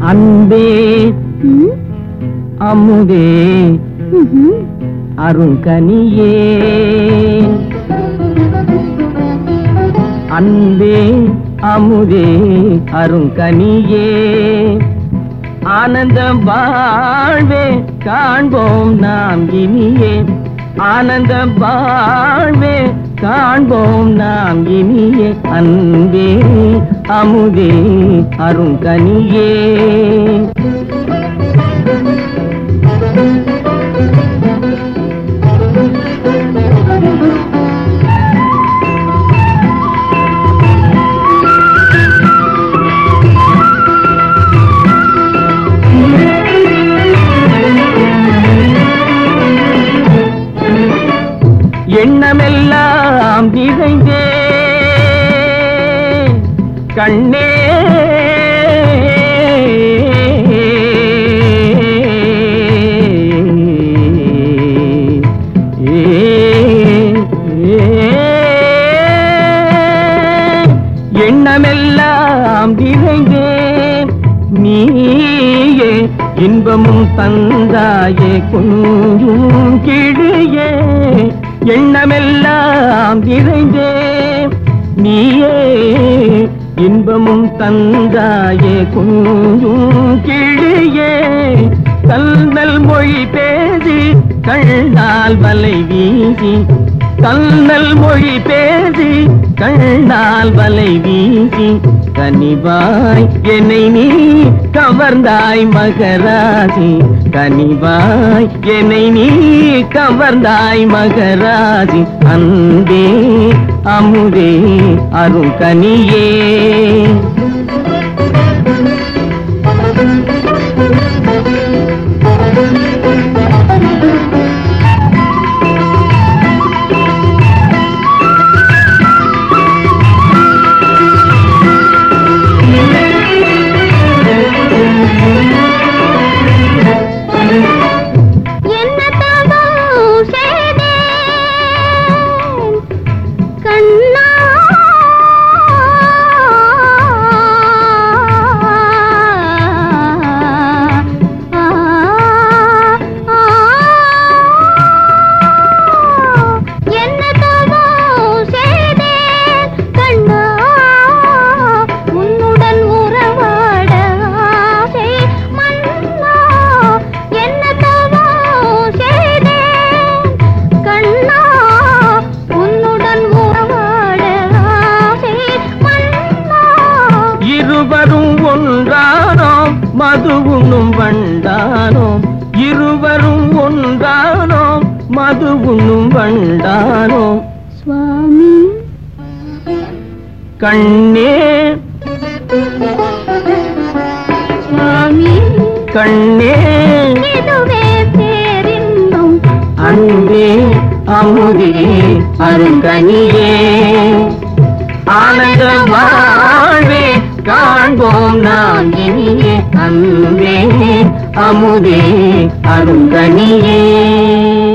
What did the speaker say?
அன்பே ம், அமுதே ம்ஹும். அருங்கனியே அன்பே அமுதே அருங்கனியே ஆனந்த வாழ்வே காண்போம் நாம் இனியே ஆனந்த வாழ்வே காண்போம் நாம் இனியே அன்பே அமுதே அருங்கனியே எண்ணமெல்லாம் நிறைந்தே கண்ணே எண்ணமெல்லாம் நிறைந்தேன் நீயே இன்பமும் தந்தாயே கொஞ்சும் கிழியே எண்ணமெல்லாம் நிறைந்தேன் நீயே இன்பமும் தந்தாயே கொஞ்சும் கிழியே கல்நல் மொழி பேசி கண்ணால் வலை வீசி கண்ணல் மொழி பேசி கண்ணால் வலை வீசி கனிவாய் என்னை நீ கவர்ந்தாய் மகராசி கனிவாய் என்னை நீ கவர்ந்தாய் மகராசி அன்பே அமுதே அருள் கனியே என்ன தவம் செய்தேன் கண்ணா என்ன தவம் செய்தேன் கண்ணா உன்னுடன் உறவாட ஆசை மன்னா என்ன தவம் செய்தேன் கண்ணா உன்னுடன் உறவாட ஆசை மன்னா இருவரும் ஒன்றானோம் மது உண்ணும் வண்டானோம் இருவரும் ஒன்றானோம் மது உண்ணும் வண்டானோம் சுவாமி கண்ணே சுவாமி கண்ணே இதுவே பேரின்பம் அன்பே அமுதே அருங்கனியே ஆனந்த வாழ்வே காண்போம் நாம் இனியே அன்பே அமுதே அருங்கனியே